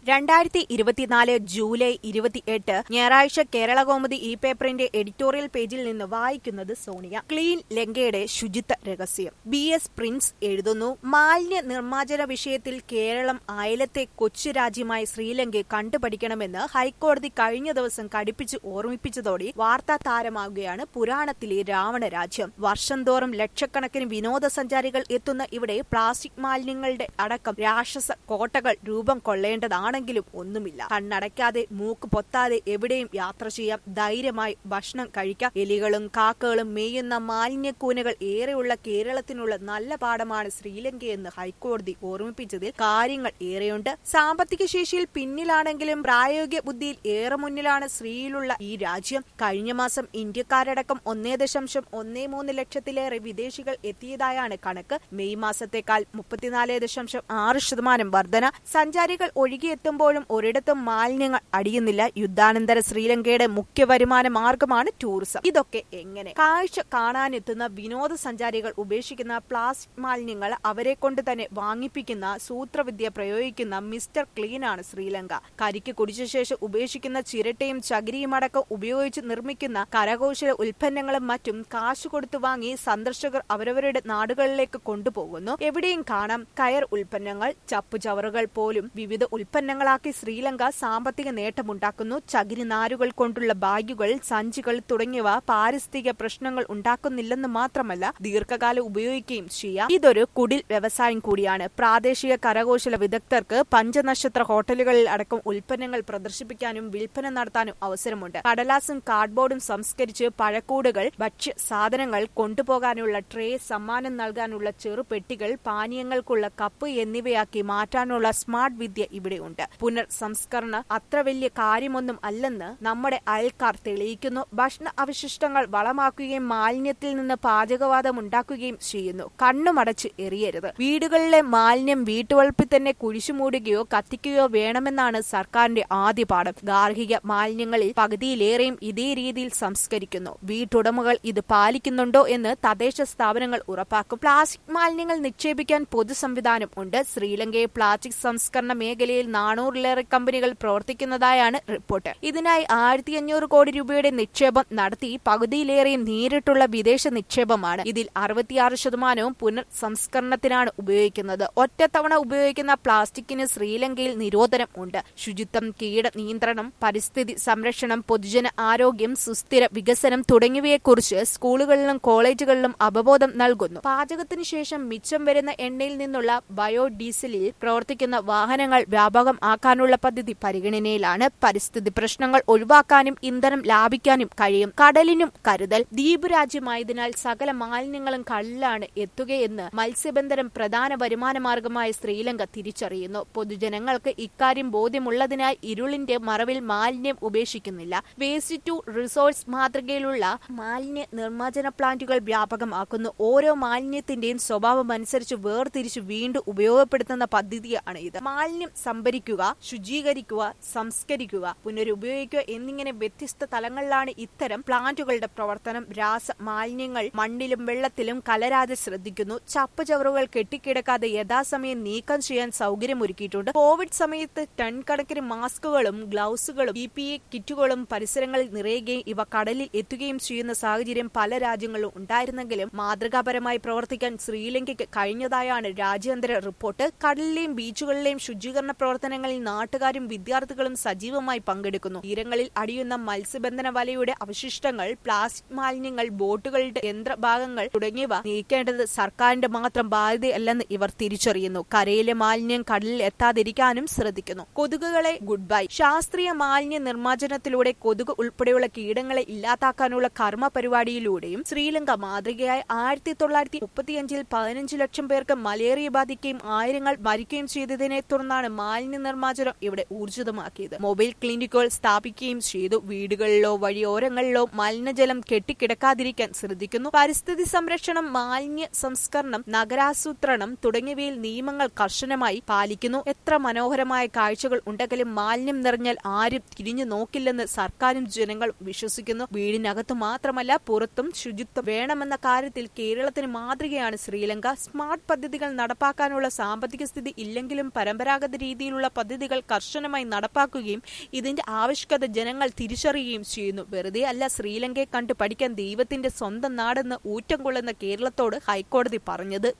രണ്ടായിരത്തി ഇരുപത്തിനാല് ജൂലൈ ഇരുപത്തിയെട്ട് ഞായറാഴ്ച കേരള കൗമുദി ഈ പേപ്പറിന്റെ എഡിറ്റോറിയൽ പേജിൽ നിന്ന് വായിക്കുന്നത് സോണിയ ക്ലീൻ ലങ്കയുടെ ശുചിത്വ രഹസ്യം ബി എസ് പ്രിൻസ് എഴുതുന്നു മാലിന്യ നിർമ്മാർജ്ജന വിഷയത്തിൽ കേരളം അയലത്തെ കൊച്ചു രാജ്യമായ ശ്രീലങ്കയെ കണ്ടുപഠിക്കണമെന്ന് ഹൈക്കോടതി കഴിഞ്ഞ ദിവസം കടുപ്പിച്ച് ഓർമ്മിപ്പിച്ചതോടെ വാർത്താ താരമാകുകയാണ് പുരാണത്തിലെ രാവണ രാജ്യം വർഷം തോറും ലക്ഷക്കണക്കിന് വിനോദസഞ്ചാരികൾ എത്തുന്ന ഇവിടെ പ്ലാസ്റ്റിക് മാലിന്യങ്ങളുടെ അടക്കം രാക്ഷസ കോട്ടകൾ രൂപം കൊള്ളേണ്ടതാണെങ്കിലും ഒന്നുമില്ല കണ്ണടയ്ക്കാതെ മൂക്ക് പൊത്താതെ എവിടെയും യാത്ര ചെയ്യാം ധൈര്യമായി ഭക്ഷണം കഴിക്കാം എലികളും കാക്കകളും മേയുന്ന മാലിന്യക്കൂനകൾ ഏറെയുള്ള കേരളത്തിനുള്ള നല്ല പാഠമാണ് ശ്രീലങ്കയെന്ന് ഹൈക്കോടതി ഓർമ്മിപ്പിച്ചതിൽ കാര്യങ്ങൾ ഏറെയുണ്ട് സാമ്പത്തിക ശേഷിയിൽ പിന്നിലാണെങ്കിലും പ്രായോഗിക ബുദ്ധിയിൽ ഏറെ മുന്നിലാണ് ശ്രീയിലുള്ള ഈ രാജ്യം കഴിഞ്ഞ മാസം ഇന്ത്യക്കാരടക്കം ഒന്നേ ദശാംശം ഒന്നേ മൂന്ന് ലക്ഷത്തിലേറെ വിദേശികൾ എത്തിയതായാണ് കണക്ക് മെയ് മാസത്തേക്കാൾ മുപ്പത്തിനാല് ദശാംശം ആറ് ശതമാനം വർധന സഞ്ചാരികൾ ഒഴുകിയെത്തുമ്പോഴും ഒരിടത്തും മാലിന്യങ്ങൾ അടിയുന്നില്ല യുദ്ധാനന്തര ശ്രീലങ്കയുടെ മുഖ്യ വരുമാന മാർഗമാണ് ടൂറിസം ഇതൊക്കെ എങ്ങനെ കാഴ്ച കാണാനെത്തുന്ന വിനോദസഞ്ചാരികൾ ഉപേക്ഷിക്കുന്ന പ്ലാസ്റ്റിക് മാലിന്യങ്ങൾ അവരെ കൊണ്ട് തന്നെ വാങ്ങിപ്പിക്കുന്ന സൂത്രവിദ്യ പ്രയോഗിക്കുന്ന മിസ്റ്റർ ക്ലീൻ ആണ് ശ്രീലങ്ക കരിക്ക് കുടിച്ച ശേഷം ഉപേക്ഷിക്കുന്ന ചിരട്ടയും ചകിരിയും അടക്കം ഉപയോഗിച്ച് നിർമ്മിക്കുന്ന കരകൗശല ഉൽപ്പന്നങ്ങളും മറ്റും കാശ് കൊടുത്തു വാങ്ങി സന്ദർശകർ അവരവരുടെ നാടുകളിലേക്ക് കൊണ്ടുപോകുന്നു എവിടെയും കാണാം കയർ ഉൽപ്പന്നങ്ങൾ ചപ്പുചവറുകൾ പോലും വിവിധ ഉൽപ്പന്നങ്ങളാക്കി ശ്രീലങ്ക സാമ്പത്തിക നേട്ടമുണ്ടാക്കുന്നു ചകിരി നാരുകൾ കൊണ്ടുള്ള ബാഗുകൾ സഞ്ചികൾ തുടങ്ങിയവ പാരിസ്ഥിതിക പ്രശ്നങ്ങൾ ഉണ്ടാക്കുന്നില്ലെന്ന് മാത്രമല്ല ദീർഘകാലം ഉപയോഗിക്കുകയും ചെയ്യാം ഇതൊരു കുടിൽ വ്യവസായം കൂടിയാണ് പ്രാദേശിക കരകൗശല വിദഗ്ധർക്ക് പഞ്ചനക്ഷത്ര ഹോട്ടലുകളിൽ അടക്കം ഉൽപ്പന്നങ്ങൾ പ്രദർശിപ്പിക്കാനും വിൽപ്പന നടത്താനും അവസരമുണ്ട് കടലാസും കാർഡ്ബോർഡും സംസ്കരിച്ച് പഴക്കൂടുകൾ ഭക്ഷ്യ സാധനങ്ങൾ കൊണ്ടുപോകാനുള്ള ട്രേ സമ്മാനം നൽകാനുള്ള ചെറുപെട്ടികൾ പാനീയങ്ങൾക്കുള്ള കപ്പ് എന്നിവയാക്കി മാറ്റാനുള്ള സ്മാർട്ട് വിദ്യ ഇവിടെയുണ്ട് പുനർ സംസ്കരണ അത്ര വലിയ കാര്യമൊന്നും അല്ലെന്ന് നമ്മുടെ അയൽക്കാർ തെളിയിക്കുന്നു ഭക്ഷണ അവശിഷ്ടങ്ങൾ വളമാക്കുകയും മാലിന്യത്തിൽ നിന്ന് പാചകവാദം ഉണ്ടാക്കുകയും ചെയ്യുന്നു കണ്ണുമടച്ച് എറിയരുത് വീടുകളിലെ മാലിന്യം വീട്ടുവളപ്പിൽ തന്നെ കുഴിച്ചുമൂടുകയോ കത്തിക്കുകയോ വേണമെന്നാണ് സർക്കാരിന്റെ ആദ്യ പാഠം ഗാർഹിക മാലിന്യങ്ങളിൽ പകുതിയിലേറെയും ഇതേ രീതിയിൽ സംസ്കരിക്കുന്നു വീട്ടുടമകൾ ഇത് പാലിക്കുന്നുണ്ടോ എന്ന് തദ്ദേശ സ്ഥാപനങ്ങൾ ഉറപ്പാക്കും പ്ലാസ്റ്റിക് മാലിന്യങ്ങൾ നിക്ഷേപിക്കാൻ പൊതു സംവിധാനം ഉണ്ട് ശ്രീലങ്കയെ പ്ലാസ്റ്റിക് സംസ്കരണ മേഖലയിൽ നാനൂറിലേറെ കമ്പനികൾ പ്രവർത്തിക്കുന്നതായാണ് റിപ്പോർട്ട് ഇതിനായി ആയിരത്തി അഞ്ഞൂറ് കോടി രൂപയുടെ നിക്ഷേപം നടത്തി പകുതിയിലേറെയും നേരിട്ടുള്ള വിദേശ നിക്ഷേപമാണ് ഇതിൽ അറുപത്തിയാറ് ശതമാനവും പുനർ സംസ്കരണത്തിനാണ് ഉപയോഗിക്കുന്നത് ഒറ്റത്തവണ ഉപയോഗിക്കുന്ന പ്ലാസ്റ്റിക്കിന് ശ്രീലങ്കയിൽ നിരോധനം ഉണ്ട് ശുചിത്വം കീട നിയന്ത്രണം പരിസ്ഥിതി സംരക്ഷണം പൊതുജന ആരോഗ്യം സുസ്ഥിര വികസനം തുടങ്ങിയവയെക്കുറിച്ച് സ്കൂളുകളിലും കോളേജുകളിലും അവബോധം നൽകുന്നു പാചകത്തിന് ശേഷം മിച്ചം വരുന്ന എണ്ണയിൽ നിന്നുള്ള ബയോഡീസലിൽ പ്രവർത്തിക്കുന്ന വാഹനങ്ങൾ വ്യാപകം ആക്കാനുള്ള പദ്ധതി പരിഗണനയിലാണ് പരിസ്ഥിതി പ്രശ്നങ്ങൾ ഒഴിവാക്കാനും ഇന്ധനം ലാഭിക്കാനും കഴിയും കടലിനും കരുതൽ ദ്വീപ് രാജ്യമായതിനാൽ സകല മാലിന്യങ്ങളും കടലിലാണ് എത്തുകയെന്ന് മത്സ്യബന്ധനം പ്രധാന വരുമാന മാർഗമായ ശ്രീലങ്ക തിരിച്ചറിയുന്നു പൊതുജനങ്ങൾക്ക് ഇക്കാര്യം ബോധ്യമുള്ളതിനാൽ ഇരുളിന്റെ മറവിൽ മാലിന്യം ഉപേക്ഷിക്കുന്നില്ല വേസ്റ്റ് ടു റിസോഴ്സ് മാതൃകയിലുള്ള മാലിന്യ നിർമ്മാർജ്ജന പ്ലാന്റുകൾ വ്യാപകമാക്കുന്നു ഓരോ മാലിന്യത്തിന്റെയും സ്വഭാവം അനുസരിച്ച് വേർതിരിച്ച് വീണ്ടും ഉപയോഗപ്പെടുത്തുന്ന പദ്ധതിയാണ് ഇത് മാലിന്യം സംഭരിക്കുക ശുചീകരിക്കുക സംസ്കരിക്കുക പുനരുപയോഗിക്കുക എന്നിങ്ങനെ വ്യത്യസ്ത തലങ്ങളിലാണ് ഇത്തരം പ്ലാന്റുകളുടെ പ്രവർത്തനം രാസ മാലിന്യങ്ങൾ മണ്ണിലും വെള്ളത്തിലും കലരാതെ ശ്രദ്ധിക്കുന്നു ചപ്പുചവറുകൾ കെട്ടിക്കിടക്കാതെ യഥാസമയം നീക്കം ചെയ്യാൻ സൗകര്യമൊരുക്കിയിട്ടുണ്ട് കോവിഡ് സമയത്ത് ടൺ കണക്കിന് മാസ്കുകളും ഗ്ലൗസുകളും പി പി എ കിറ്റുകളും പരിസരങ്ങളിൽ നിറയുകയും ഇവ കടലിൽ എത്തുകയും ചെയ്യുന്ന സാഹചര്യം പല രാജ്യങ്ങളിലും ഉണ്ടായിരുന്നെങ്കിലും മാതൃകാപരമായി പ്രവർത്തിക്കാൻ ശ്രീലങ്കയ്ക്ക് കഴിഞ്ഞതായാണ് രാജ്യാന്തര റിപ്പോർട്ട് കടലിലെയും ബീച്ചുകളിലെയും ശുചീകരണ പ്രവർത്തനങ്ങളിൽ നാട്ടുകാരും വിദ്യാർത്ഥികളും സജീവമായി പങ്കെടുക്കുന്നു തീരങ്ങളിൽ അടിയുന്ന മത്സ്യബന്ധന വലയുടെ അവശിഷ്ടങ്ങൾ പ്ലാസ്റ്റിക് മാലിന്യങ്ങൾ ബോട്ടുകളുടെ യന്ത്രഭാഗങ്ങൾ തുടങ്ങിയവ നീക്കേണ്ടത് സർക്കാരിന്റെ മാത്രം ബാധ്യതയല്ലെന്ന് ഇവർ തിരിച്ചറിയുന്നു കരയിലെ മാലിന്യം കടലിൽ എത്താതിരിക്കാനും ശ്രദ്ധിക്കുന്നു കൊതുകുകളെ ഗുഡ് ബൈ ശാസ്ത്രീയ മാലിന്യ നിർമ്മാർജ്ജനത്തിലൂടെ കൊതുക് ഉൾപ്പെടെയുള്ള കീടങ്ങളെ ഇല്ലാതാക്കാനുള്ള കർമ്മ പരിപാടിയിലൂടെയും ശ്രീലങ്ക മാതൃകയായി ആയിരത്തി തൊള്ളായിരത്തി മുപ്പത്തിയഞ്ചിൽ പതിനഞ്ച് ലക്ഷം പേർക്ക് മലേറിയ ബാധിക്കുകയും ആയിരങ്ങൾ മരിക്കുകയും ചെയ്തതിനെ തുടർന്നാണ് മാലിന്യ നിർമ്മാർജ്ജനം ഇവിടെ ഊർജിതമാക്കിയത് മൊബൈൽ ക്ലിനിക്കുകൾ സ്ഥാപിക്കുകയും ചെയ്തു വീടുകളിലോ വഴിയോരങ്ങളിലോ മലിനജലം കെട്ടിക്കിടക്കാതിരിക്കാൻ ശ്രദ്ധിക്കുന്നു പരിസ്ഥിതി സംരക്ഷണം മാലിന്യ സംസ്കരണം നഗരാസൂത്രണം തുടങ്ങിയവയിൽ നിയമങ്ങൾ കർശനമായി പാലിക്കുന്നു എത്ര മനോഹരമായ കാഴ്ചകൾ ഉണ്ടെങ്കിലും മാലിന്യം നിറഞ്ഞാൽ ആരും തിരിഞ്ഞു നോക്കില്ലെന്ന് സർക്കാരും ജനങ്ങളും വിശ്വസിക്കുന്നു വീടിനകത്ത് മാത്രമല്ല പുറത്തും ശുചിത്വം വേണമെന്ന കാര്യത്തിൽ കേരളത്തിന് മാതൃകയാണ് ശ്രീലങ്ക സ്മാർട്ട് പദ്ധതികൾ നടപ്പാക്കാനുള്ള സാമ്പത്തിക സ്ഥിതി ഇല്ലെങ്കിലും പരമ്പരാഗത രീതിയിലുള്ള പദ്ധതികൾ കർശനമായി നടപ്പാക്കുകയും ഇതിന്റെ ആവശ്യകത ജനങ്ങൾ തിരിച്ചറിയുകയും ചെയ്യുന്നു വെറുതെ അല്ല ശ്രീലങ്കയെ കണ്ടു പഠിക്കാൻ ദൈവത്തിന്റെ സ്വന്തം നാടെന്ന് ഊറ്റം കൊള്ളുന്ന കേരളത്തോട് ഹൈക്കോടതി പറഞ്ഞത്